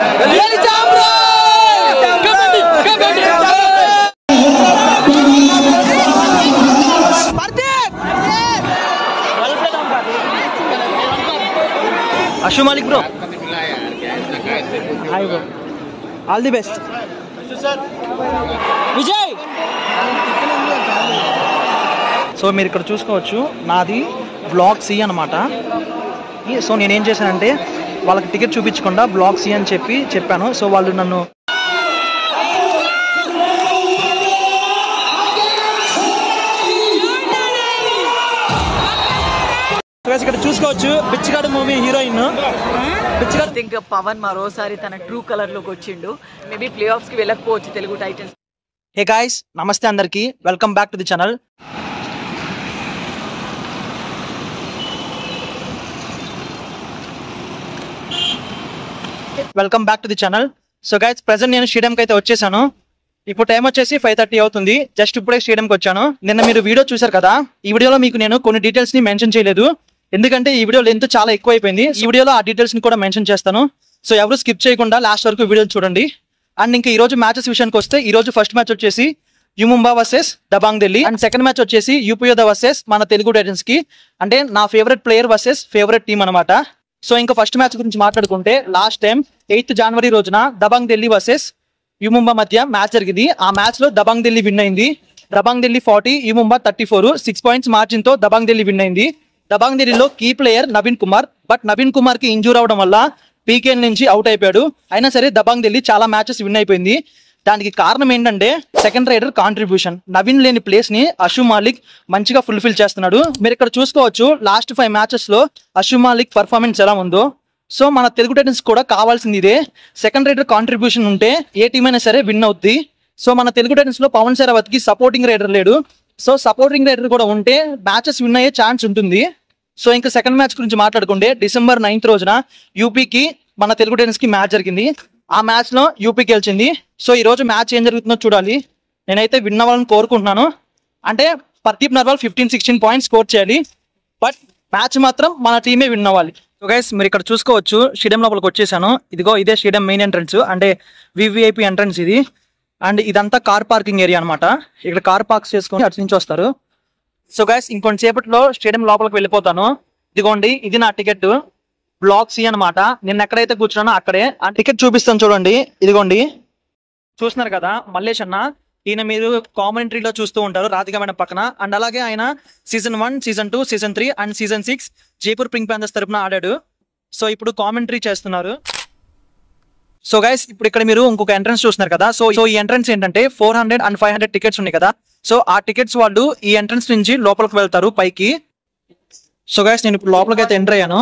అశు Malik bro hi bro all the best Vijay so మీరు ఇక్కడ చూసుకోవచ్చు నాది బ్లాక్ సి అనమాట సో నేనేం చేశానంటే వాళ్ళకి టికెట్ చూపించకుండా బ్లాక్ సి అని చెప్పి చెప్పాను సో వాళ్ళు నన్ను Guys, ఇక్కడ చూసుకోవచ్చు Pichhigadu movie heroine Pichhigadu think Pavan మరోసారి తన ట్రూ కలర్ లోకి వచ్చిండు మేబీ ప్లే ఆఫ్స్ కి వెళ్ళకపోవచ్చు తెలుగు టైటన్స్ హే గాయ్స్ నమస్తే అందరికి welcome back to the channel welcome back to the channel so guys present నేను స్టేడియంకి అయితే వచ్చేసాను ఇప్పుడు టైం వచ్చేసి ఫైవ్ థర్టీ అవుతుంది జస్ట్ ఇప్పుడే స్టేడియంకి వచ్చాను నిన్న మీరు వీడియో చూశారు కదా ఈ వీడియోలో మీకు నేను కొన్ని డీటెయిల్స్ ని మెన్షన్ చేయలేదు ఎందుకంటే ఈ వీడియో లెంత్ చాలా ఎక్కువ అయిపోయింది ఈ వీడియోలో ఆ డీటెయిల్స్ ని కూడా మెన్షన్ చేస్తాను సో ఎవరు స్కిప్ చేయకుండా లాస్ట్ వరకు వీడియో చూడండి అండ్ ఇంకా ఈ రోజు మ్యాచెస్ విషయానికి వస్తే ఈ రోజు ఫస్ట్ మ్యాచ్ వచ్చేసి U Mumba versus Dabang Delhi and second match వచ్చేసి యూపీయోద వర్సెస్ మన తెలుగు టైటన్స్ కి అంటే నా favourite player versus favourite team అనమాట సో ఇంకా ఫస్ట్ మ్యాచ్ గురించి మాట్లాడుకుంటే లాస్ట్ టైం ఎయిత్ జనవరి రోజున దబాంగ్ ఢిల్లీ వర్సెస్ యుముంబా మధ్య మ్యాచ్ జరిగింది ఆ మ్యాచ్ లో దబాంగ్ ఢిల్లీ విన్ అయింది Dabang Delhi forty U Mumba thirty four six points margin తో దబాంగ్ ఢిల్లీ విన్ అయింది దబాంగ్ ఢిల్లీలో key player Naveen Kumar but Naveen Kumar కి ఇంజూర్ అవడం వల్ల పీకేఎల్ నుంచి అవుట్ అయిపోయాడు అయినా సరే దబాంగ్ ఢిల్లీ చాలా మ్యాచెస్ విన్ అయిపోయింది దానికి కారణం ఏంటంటే సెకండ్ రైడర్ కాంట్రిబ్యూషన్ నవీన్ లేని ప్లేస్ ని అషు మాలిక్ మంచిగా ఫుల్ఫిల్ చేస్తున్నాడు మీరు ఇక్కడ చూసుకోవచ్చు లాస్ట్ ఫైవ్ మ్యాచెస్ లో అషు మాలిక్ పర్ఫార్మెన్స్ ఎలా ఉందో సో మన తెలుగు టైటన్స్ కూడా కావాల్సింది ఇదే సెకండ్ రైడర్ కాంట్రిబ్యూషన్ ఉంటే ఏ టీం అయినా సరే విన్ అవుద్ది సో మన తెలుగు టైటన్స్ లో పవన్ శరావత్ కి సపోర్టింగ్ రైడర్ లేడు సో సపోర్టింగ్ రైడర్ కూడా ఉంటే మ్యాచెస్ విన్ అయ్యే ఛాన్స్ ఉంటుంది సో ఇంకా సెకండ్ మ్యాచ్ గురించి మాట్లాడుకుంటే డిసెంబర్ నైన్త్ రోజున యూపీకి మన తెలుగు టైటన్స్ కి మ్యాచ్ జరిగింది ఆ మ్యాచ్ లో యూపీ గెలిచింది సో ఈ రోజు మ్యాచ్ ఏం జరుగుతుందో చూడాలి నేనైతే విన్ అవ్వాలని కోరుకుంటున్నాను అంటే Pradeep Narwal fifteen sixteen points score చేయాలి బట్ మ్యాచ్ మాత్రం మన టీమే విన్ అవ్వాలి సో గైస్ మీరు ఇక్కడ చూసుకోవచ్చు స్టేడియం లోపలికి వచ్చేసాను ఇదిగో ఇదే స్టేడియం మెయిన్ ఎంట్రన్స్ అంటే వివిఐపి ఎంట్రన్స్ ఇది అండ్ ఇదంతా కార్ పార్కింగ్ ఏరియా అన్నమాట ఇక్కడ కార్ పార్క్ చేసుకొని అటు నుంచి వస్తారు సో గైస్ ఇంకొంచెం సేపట్లో స్టేడియం లోపలికి వెళ్ళిపోతాను ఇదిగోండి ఇది నా టికెట్ బ్లాక్ సి అనమాట నిన్న ఎక్కడైతే కూర్చున్నానో అక్కడే ఆ టికెట్ చూపిస్తాను చూడండి ఇదిగోండి చూస్తున్నారు కదా మల్లేష్ అన్న ఈయన మీరు కామెంటరీలో చూస్తూ ఉంటారు రాధిక మేడం పక్కన అండ్ అలాగే ఆయన season one season two season three and season six Jaipur pink panthers తరపున ఆడాడు సో ఇప్పుడు కామెంటరీ చేస్తున్నారు సో గైస్ ఇప్పుడు ఇక్కడ మీరు ఇంకొక ఎంట్రన్స్ చూస్తున్నారు కదా సో సో ఈ ఎంట్రన్స్ ఏంటంటే four hundred and five hundred tickets ఉన్నాయి కదా సో ఆ టికెట్స్ వాళ్ళు ఈ ఎంట్రన్స్ నుంచి లోపలికి వెళ్తారు పైకి సో గైస్ నేను ఇప్పుడు లోపలికి అయితే ఎంటర్ అయ్యాను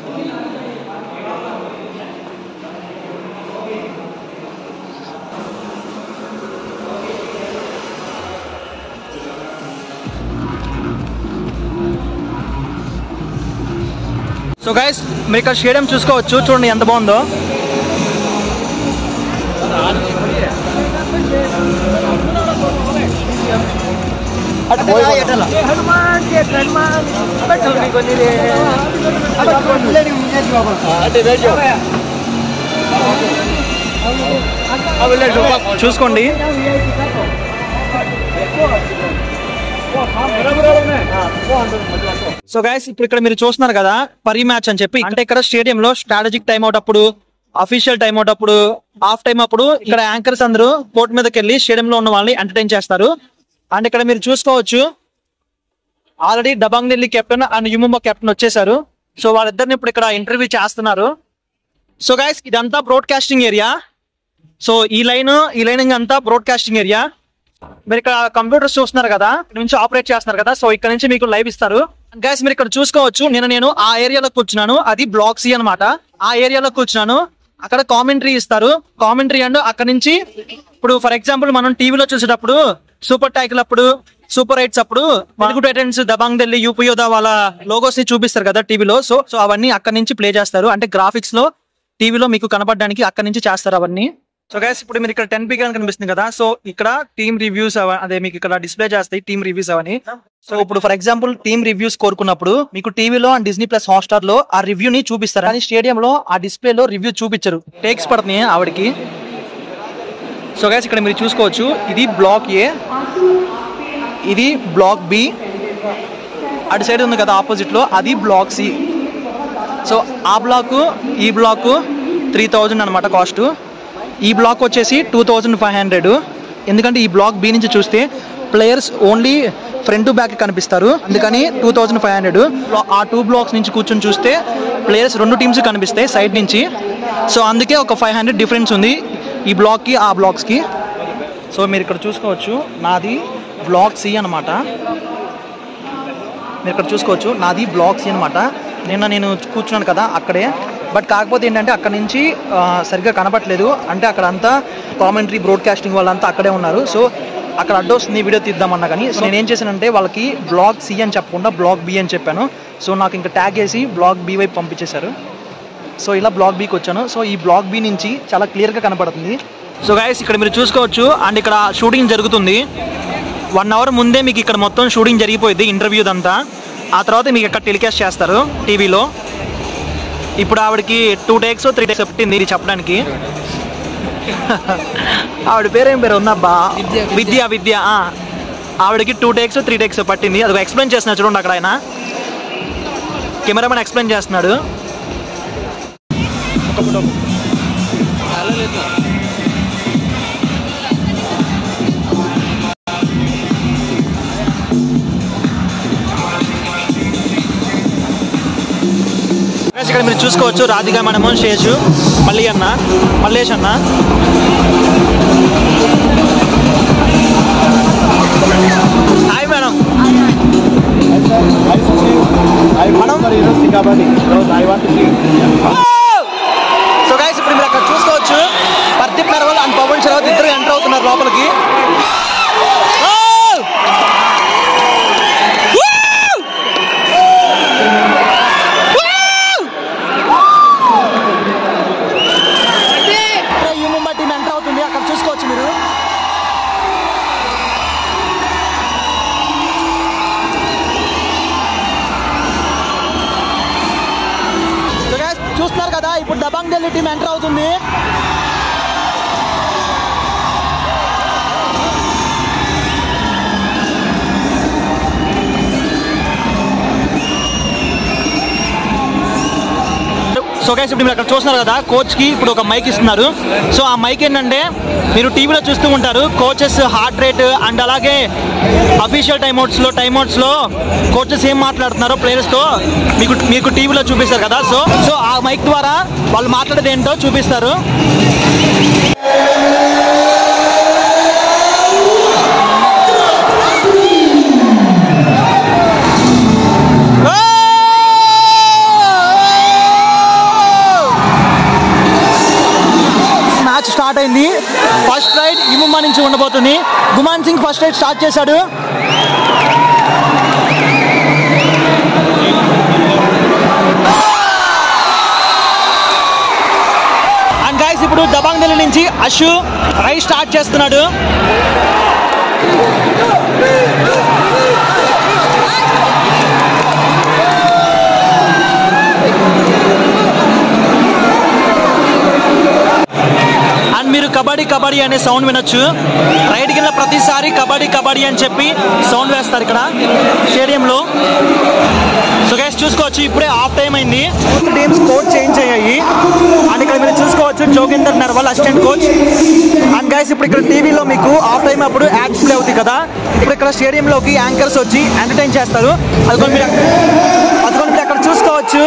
సో గైస్ మీరు ఇక్కడ స్టేడియం చూసుకోవచ్చు చూడండి ఎంత బాగుందో చూసుకోండి సో గైస్ ఇప్పుడు ఇక్కడ మీరు చూస్తున్నారు కదా పరి మ్యాచ్ అని చెప్పి అంటే ఇక్కడ స్టేడియం లో స్ట్రాటజిక్ టైం అవుట్ అప్పుడు అఫీషియల్ టైం అవుట్ అప్పుడు హాఫ్ టైం అప్పుడు ఇక్కడ యాంకర్స్ అందరూ కోర్ట్ మీదకి వెళ్ళి స్టేడియం లో ఉన్న వాళ్ళని ఎంటర్టైన్ చేస్తారు అండ్ ఇక్కడ మీరు చూసుకోవచ్చు already Dabang Delhi captain and U Mumba captain వచ్చేసారు సో వాళ్ళిద్దరిని ఇప్పుడు ఇక్కడ ఇంటర్వ్యూ చేస్తున్నారు సో గైస్ ఇదంతా బ్రాడ్కాస్టింగ్ ఏరియా సో ఈ లైన్ ఈ లైన్ అంతా బ్రాడ్కాస్టింగ్ ఏరియా మీరు ఇక్కడ కంప్యూటర్స్ చూస్తున్నారు కదా ఇక్కడ నుంచి ఆపరేట్ చేస్తున్నారు కదా సో ఇక్కడ నుంచి మీకు లైవ్ ఇస్తారు గైస్ మీరు ఇక్కడ చూసుకోవచ్చు నేను నేను ఆ ఏరియాలో కూర్చున్నాను అది బ్లాక్ సి అనమాట ఆ ఏరియాలో కూర్చున్నాను అక్కడ కామెంటరీ ఇస్తారు కామెంటరీ అండ్ అక్కడ నుంచి ఇప్పుడు ఫర్ ఎగ్జాంపుల్ మనం టీవీలో చూసేటప్పుడు సూపర్ టైటిల్ అప్పుడు సూపర్ రైట్స్ అప్పుడు తెలుగు టైటన్స్ దబాంగ్ ఢిల్లీ యూపీ యోధా వాళ్ళ లోగోస్ ని చూపిస్తారు కదా టీవీలో సో సో అవన్నీ అక్కడ నుంచి ప్లే చేస్తారు అంటే గ్రాఫిక్స్ లో టీవీలో మీకు కనపడడానికి అక్కడ నుంచి చేస్తారు అవన్నీ సో గైస్ ఇప్పుడు మీరు ఇక్కడ టెన్ పీకే అని కనిపిస్తుంది కదా సో ఇక్కడ టీమ్ రివ్యూస్ అదే మీకు ఇక్కడ డిస్ప్లే చేస్తాయి టీమ్ రివ్యూస్ అవని సో ఇప్పుడు ఫర్ ఎగ్జాంపుల్ టీమ్ రివ్యూస్ కోరుకున్నప్పుడు మీకు టీవీలో అండ్ డిస్నీ ప్లస్ హాట్స్టార్ లో ఆ రివ్యూ ని చూపిస్తారు కానీ స్టేడియం లో ఆ డిస్ప్లే లో రివ్యూ చూపించరు టేక్స్ పడుతున్నాయి ఆవిడకి సో గైస్ ఇక్కడ మీరు చూసుకోవచ్చు ఇది బ్లాక్ ఏ ఇది బ్లాక్ బి అటు సైడ్ ఉంది కదా ఆపోజిట్ లో అది బ్లాక్ సి సో ఆ బ్లాక్ ఈ బ్లాక్ త్రీ థౌజండ్ అనమాట కాస్ట్ ఈ బ్లాక్ వచ్చేసి టూ థౌజండ్ ఫైవ్ హండ్రెడ్ ఎందుకంటే ఈ బ్లాక్ బి నుంచి చూస్తే players only front to back కనిపిస్తారు అందుకని టూ థౌజండ్ ఫైవ్ హండ్రెడ్ ఆ టూ బ్లాక్స్ నుంచి కూర్చొని చూస్తే ప్లేయర్స్ రెండు టీమ్స్ కనిపిస్తాయి సైడ్ నుంచి సో అందుకే ఒక ఫైవ్ హండ్రెడ్ డిఫరెన్స్ ఉంది ఈ బ్లాక్కి ఆ బ్లాక్స్కి సో మీరు ఇక్కడ చూసుకోవచ్చు నాది బ్లాక్ సి అనమాట మీరు ఇక్కడ చూసుకోవచ్చు నాది బ్లాక్ సి అనమాట నిన్న నేను కూర్చున్నాను కదా అక్కడే బట్ కాకపోతే ఏంటంటే అక్కడ నుంచి ఆ, సరిగ్గా కనపట్లేదు అంటే అక్కడ అంతా కామెంటరీ బ్రాడ్కాస్టింగ్ వాళ్ళంతా అక్కడే ఉన్నారు సో అక్కడ అడ్డొస్తుంది వీడియో తీద్దామన్నా కానీ సో నేను ఏం చేశానంటే వాళ్ళకి బ్లాక్ సి అని చెప్పకుండా బ్లాక్ బి అని చెప్పాను సో నాకు ఇంకా ట్యాగ్ వేసి బ్లాక్ బి వైపు పంపించేశారు సో ఇలా బ్లాక్ బీకి వచ్చాను సో ఈ బ్లాక్ బి నుంచి చాలా క్లియర్గా కనపడుతుంది సో గైస్ ఇక్కడ మీరు చూసుకోవచ్చు అండ్ ఇక్కడ షూటింగ్ జరుగుతుంది వన్ అవర్ ముందే మీకు ఇక్కడ మొత్తం షూటింగ్ జరిగిపోయింది ఇంటర్వ్యూ అంతా ఆ తర్వాత మీకు ఇక్కడ టెలికాస్ట్ చేస్తారు టీవీలో ఇప్పుడు ఆవిడకి టూ టేక్స్ త్రీ టేక్స్ పెట్టింది ఇది చెప్పడానికి ఆవిడ పేరేం పేరు ఉందబ్బా విద్య విద్య ఆ. ఆవిడకి టూ టేక్స్ త్రీ టేక్స్ పట్టింది అది ఎక్స్ప్లెయిన్ చేస్తున్నాడు చూడండి అక్కడ ఆయన కెమెరామెన్ ఎక్స్ప్లెయిన్ చేస్తున్నాడు Guys, ఇక్కడ మీరు చూసుకోవచ్చు రాధిక మనము శేషు మళ్ళీ అన్న మల్లేష్ అన్న హాయ్ మేడం సో గైస్ ఇప్పుడు మీరు అక్కడ చూసుకోవచ్చు పర్దీప్ నర్వల్ అండ్ పవన్ శరవత్ ఇద్దరు ఎంటర్ అవుతున్నారు లోపలికి Oh! ఈ ముంబై టీం ఎంటర్ అవుతుంది అక్కడ చూసుకోవచ్చు మీరు So guys, చూస్తున్నారు కదా ఇప్పుడు దబాంగ్ ఢిల్లీ టీం ఎంటర్ అవుతుంది సో గైస్ ఇప్పుడు మీరు అక్కడ చూస్తున్నారు కదా కోచ్ కి ఇప్పుడు ఒక మైక్ ఇస్తున్నారు సో ఆ మైక్ ఏంటంటే మీరు టీవీలో చూస్తూ ఉంటారు కోచెస్ హార్ట్ రేట్ అండ్ అలాగే అఫీషియల్ టైమ్అవుట్స్ లో టైమ్అవుట్స్ లో కోచెస్ ఏం మాట్లాడుతున్నారో ప్లేయర్స్ తో మీకు మీకు టీవీలో చూపిస్తారు కదా సో సో ఆ మైక్ ద్వారా వాళ్ళు మాట్లాడేది ఏంటో చూపిస్తారు మ్యాచ్ స్టార్ట్ అయింది ఫస్ట్ రైడ్ ఈ ముంబై నుంచి ఉండబోతుంది Guman Singh first raid start చేశాడు అండ్ గైస్ ఇప్పుడు దబాంగ్ ఢిల్లీ నుంచి అషు రైడ్ స్టార్ట్ చేస్తున్నాడు అండ్ మీరు కబడ్డీ కబడ్డీ అనే సౌండ్ వినొచ్చు రైడ్ కింద ప్రతిసారి కబడ్డీ కబడ్డీ అని చెప్పి సౌండ్ వేస్తారు ఇక్కడ స్టేడియంలో సో గైస్ చూసుకోవచ్చు ఇప్పుడే హాఫ్ టైం అయింది టీమ్స్ కోచ్ చేంజ్ అయ్యాయి అండ్ ఇక్కడ మీరు చూసుకోవచ్చు Joginder Narwal assistant coach and guys ఇప్పుడు ఇక్కడ టీవీలో మీకు హాఫ్ టైం అప్పుడు యాడ్స్ ప్లే అవుతాయి కదా ఇప్పుడు ఇక్కడ స్టేడియంలోకి యాంకర్స్ వచ్చి ఎంటర్టైన్ చేస్తారు అదిగోండి మీరు అదిగోండి మీరు అక్కడ చూసుకోవచ్చు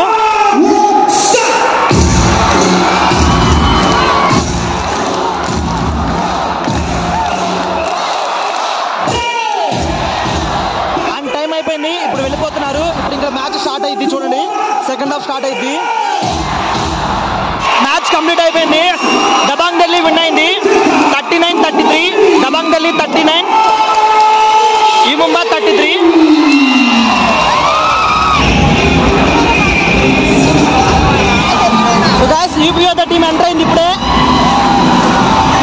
అండ్ టైం అయిపోయింది ఇప్పుడు వెళ్ళిపోతున్నారు ఇప్పుడు ఇంకా మ్యాచ్ స్టార్ట్ అయింది చూడండి సెకండ్ హాఫ్ స్టార్ట్ అయింది మ్యాచ్ కంప్లీట్ అయిపోయింది దబాంగ్ ఢిల్లీ విన్ అయింది thirty nine thirty three Dabang Delhi thirty nine ఈ Mumbai thirty three UP team enter అయింది ఇప్పుడే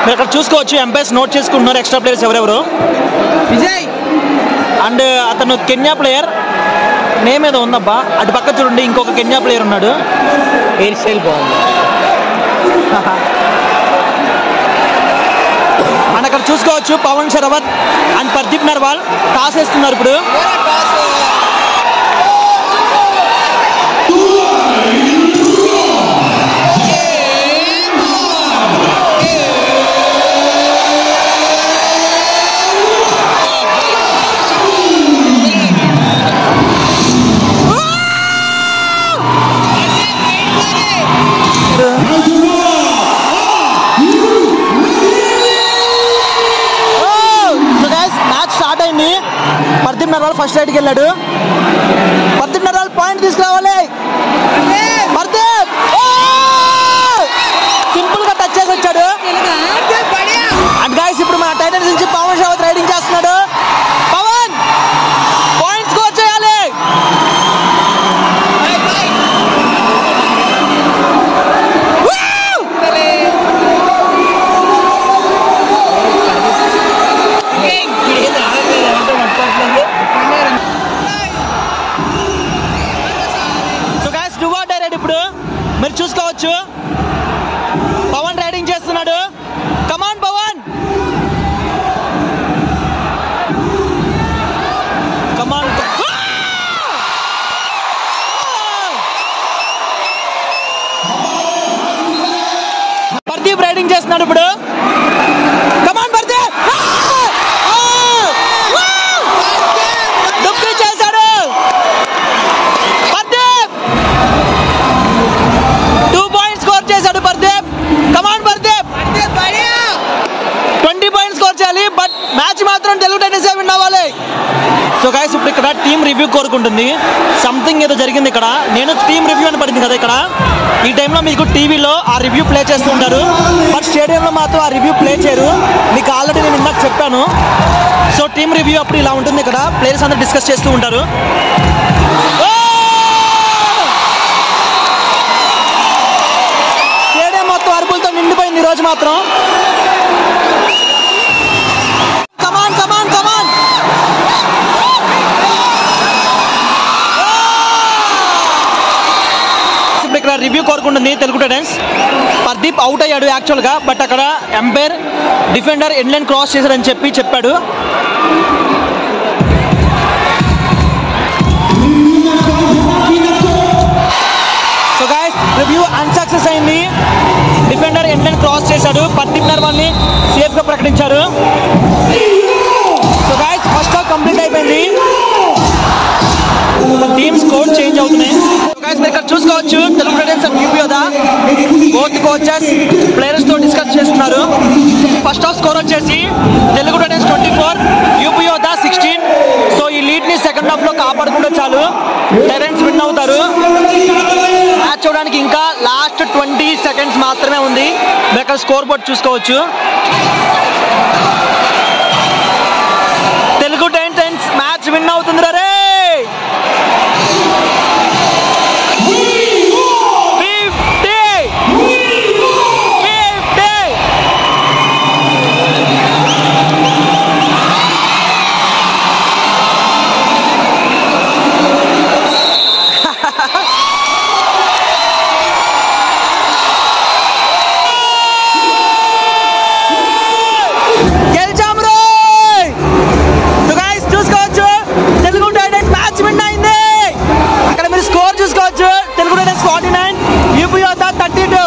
మీరు అక్కడ చూసుకోవచ్చు ఎంపైర్స్ నోట్ చేసుకుంటున్నారు ఎక్స్ట్రా ప్లేయర్స్ ఎవరెవరు విజయ్ అండ్ అతను కెన్యా ప్లేయర్ నేమ్ ఏదో ఉందబ్బా అటు పక్క చూడండి ఇంకొక కెన్యా ప్లేయర్ ఉన్నాడు హెయిర్ స్టైల్ బాగుంది అండ్ అక్కడ చూసుకోవచ్చు పవన్ శరవత్ అండ్ ప్రదీప్ నర్వాల్ టాస్ వేస్తున్నారు ఇప్పుడు మ్యాచ్ స్టార్ట్ అయింది ప్రదీప్ నర్వాల్ ఫస్ట్ రైట్కి వెళ్ళాడు ప్రదీప్ నర్వాల్ పాయింట్ తీసుకురావాలి ప్రదీప్ సింపుల్ గా టచ్ చేసి వచ్చాడు అండ్ గాయస్ ఇప్పుడు మన టైటన్స్ నుంచి పవన్ షావత్ రైడింగ్ చేస్తున్నాడు పవన్ పాయింట్ స్కోర్ చేయాలి సో గాయస్ డువా డైరెక్ట్ ఇప్పుడు మీరు చూసుకోవచ్చు పవన్ రైడింగ్ చేస్తున్నాడు come on Pavan come on Pradeep raiding చేస్తున్నాడు ఇప్పుడు కమాన్ ప్రదీప్ డుక్కి చేశాడు ప్రదీప్ టూ పాయింట్స్ స్కోర్ చేశాడు Pradeep come on Pradeep twenty points score చేయాలి బట్ మ్యాచ్ మాత్రం తెలుగు టైటన్స్ విన్ అవ్వాలి సో గైస్ ఇప్పుడు ఇక్కడ టీం రివ్యూ కోరుకుంటుంది సంథింగ్ ఏదో జరిగింది ఇక్కడ నేను టీం రివ్యూ అని పడింది కదా ఇక్కడ ఈ టైంలో మీకు టీవీలో ఆ రివ్యూ ప్లే చేస్తూ ఉంటారు బట్ స్టేడియంలో మాత్రం ఆ రివ్యూ ప్లే చేయరు మీకు ఆల్రెడీ నేను ఇందాక చెప్పాను సో టీం రివ్యూ అప్పుడు ఇలా ఉంటుంది ఇక్కడ ప్లేయర్స్ అందరూ డిస్కస్ చేస్తూ ఉంటారు స్టేడియం మొత్తం అరుపులతో నిండిపోయింది ఈ రోజు మాత్రం కమాన్ కమాన్ కమాన్ ఇప్పుడు ఇక్కడ రివ్యూ కోరుకుంటుంది తెలుగు టైటన్స్ ప్రదీప్ అవుట్ అయ్యాడు యాక్చువల్గా బట్ అక్కడ ఎంపైర్ డిఫెండర్ ఎండ్లైన్ క్రాస్ చేశారని చెప్పి చెప్పాడు సో గాయస్ రివ్యూ అన్సక్సెస్ అయింది డిఫెండర్ ఎండ్లైన్ క్రాస్ చేశాడు ప్రదీప్ నర్వాల్ని సేఫ్గా ప్రకటించారు so guys first half complete అయిపోయింది టీమ్ స్కోర్ చేంజ్ అవుతున్నాయి గాయస్ మీరు ఇక్కడ చూసుకోవచ్చు Telugu titans and UP Yoddha both coaches players తో డిస్కస్ చేస్తున్నారు ఫస్ట్ హాఫ్ స్కోర్ వచ్చేసి Telugu titans twenty four UP Yoddha sixteen so ఈ లీడ్ ని సెకండ్ హాఫ్ లో కాపాడుకుంటే చాలు టైటన్స్ విన్ అవుతారు మ్యాచ్ చూడడానికి ఇంకా లాస్ట్ ట్వంటీ సెకండ్స్ మాత్రమే ఉంది మీరు ఇక్కడ స్కోర్ బోర్డ్ చూసుకోవచ్చు తెలుగు టైటన్స్ మ్యాచ్ విన్ అవుతుంది రే ఫిఫ్టీ ఫిఫ్టీ గెలిచాం రోయ్ సో గైస్ చూసుకోవచ్చు తెలుగు టైటన్స్ మ్యాచ్ విన్ అయింది అక్కడ మీరు స్కోర్ చూసుకోవచ్చు Telugu titans forty nine UP Yoddha thirty two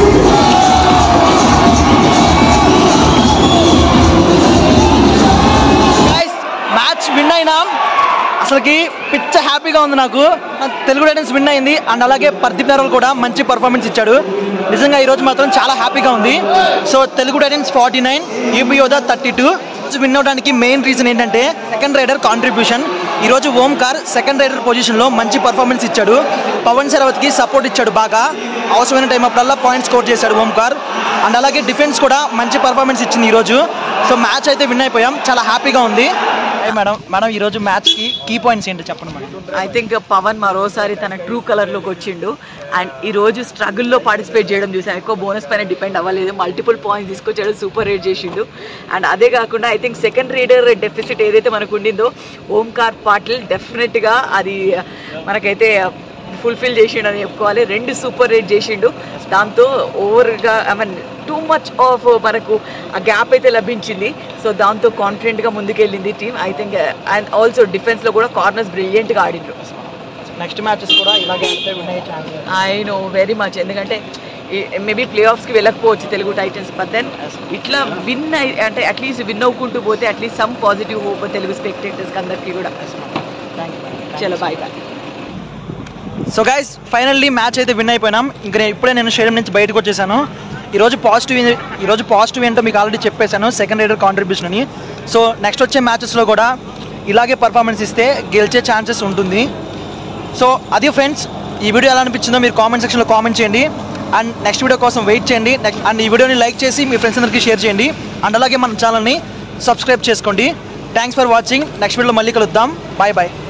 match win అయినాం అసలుకి పిచ్చ హ్యాపీగా ఉంది నాకు తెలుగు టైటన్స్ విన్ అయింది అండ్ అలాగే ప్రదీప్ నర్వల్ కూడా మంచి పర్ఫార్మెన్స్ ఇచ్చాడు నిజంగా ఈ రోజు మాత్రం చాలా హ్యాపీగా ఉంది so Telugu titans forty nine UP Yoddha thirty two win అవడానికి మెయిన్ రీజన్ ఏంటంటే సెకండ్ రైడర్ కాంట్రిబ్యూషన్ ఈ రోజు ఓంకార్ సెకండ్ రైడర్ పొజిషన్ లో మంచి పర్ఫార్మెన్స్ ఇచ్చాడు పవన్ శరవత్ కి సపోర్ట్ ఇచ్చాడు బాగా అవసరమైన టైం అప్పుడల్లా పాయింట్ స్కోర్ చేశాడు ఓంకార్ అండ్ అలాగే డిఫెన్స్ కూడా మంచి పర్ఫార్మెన్స్ ఇచ్చింది ఈ రోజు సో మ్యాచ్ అయితే విన్ అయిపోయాం చాలా హ్యాపీగా ఉంది ఏ మేడం మేడం ఈరోజు మ్యాచ్కి కీ పాయింట్స్ ఏంటి చెప్పండి మేడం ఐ థింక్ పవన్ మరోసారి తన ట్రూ కలర్లోకి వచ్చిండు అండ్ ఈ రోజు స్ట్రగుల్లో పార్టిసిపేట్ చేయడం చూసాను ఎక్కువ బోనస్ పైన డిపెండ్ అవ్వలేదు మల్టిపుల్ పాయింట్స్ తీసుకొచ్చాడు సూపర్ రేట్ చేసిండు అండ్ అదే కాకుండా I think second raider deficit ఏదైతే మనకు ఉండిందో ఓంకార్ పాటిల్ డెఫినెట్గా అది మనకైతే ఫుల్ఫిల్ చేసిండు అని చెప్పుకోవాలి రెండు సూపర్ రేట్ చేసిండు దాంతో ఓవర్గా I mean too much of మనకు ఆ గ్యాప్ అయితే లభించింది సో దాంతో కాన్ఫిడెంట్గా ముందుకెళ్ళింది team I think and also డిఫెన్స్లో కూడా కార్నర్స్ బ్రిలియంట్గా ఆడిండ్రు నెక్స్ట్ మ్యాచెస్ కూడా ఇలాగే ఆడితే విన్ అయ్యే chance I know very much ఎందుకంటే మేబీ ప్లే ఆఫ్స్కి వెళ్ళకపోవచ్చు తెలుగు టైటన్స్ బట్ దెన్ ఇట్లా విన్ అంటే అట్లీస్ట్ విన్ అవ్వుకుంటూ పోతే at least some positive hope Telugu స్పెక్టేటర్స్కి అందరికీ కూడా చలో bye bye so guys finally match అయితే విన్ అయిపోయినాం ఇంకా నేను ఇప్పుడే నేను స్టేడియం నుంచి బయటకు వచ్చేసాను ఈరోజు పాజిటివ్ ఈరోజు పాజిటివ్ ఏంటో మీకు ఆల్రెడీ చెప్పేశాను సెకండ్ రైడర్ కాంట్రిబ్యూషన్ అని సో నెక్స్ట్ వచ్చే మ్యాచెస్లో కూడా ఇలాగే పర్ఫార్మెన్స్ ఇస్తే గెలిచే ఛాన్సెస్ ఉంటుంది సో అది ఫ్రెండ్స్ ఈ వీడియో ఎలా అనిపించిందో మీరు కామెంట్ సెక్షన్లో కామెంట్ చేయండి అండ్ నెక్స్ట్ వీడియో కోసం వెయిట్ చేయండి నెక్స్ట్ అండ్ ఈ వీడియోని లైక్ చేసి మీ ఫ్రెండ్స్ అందరికీ షేర్ చేయండి అండ్ అలాగే మన ఛానల్ని సబ్స్క్రైబ్ చేసుకోండి థ్యాంక్స్ ఫర్ వాచింగ్ నెక్స్ట్ వీడియోలో మళ్ళీ కలుద్దాం బాయ్ బాయ్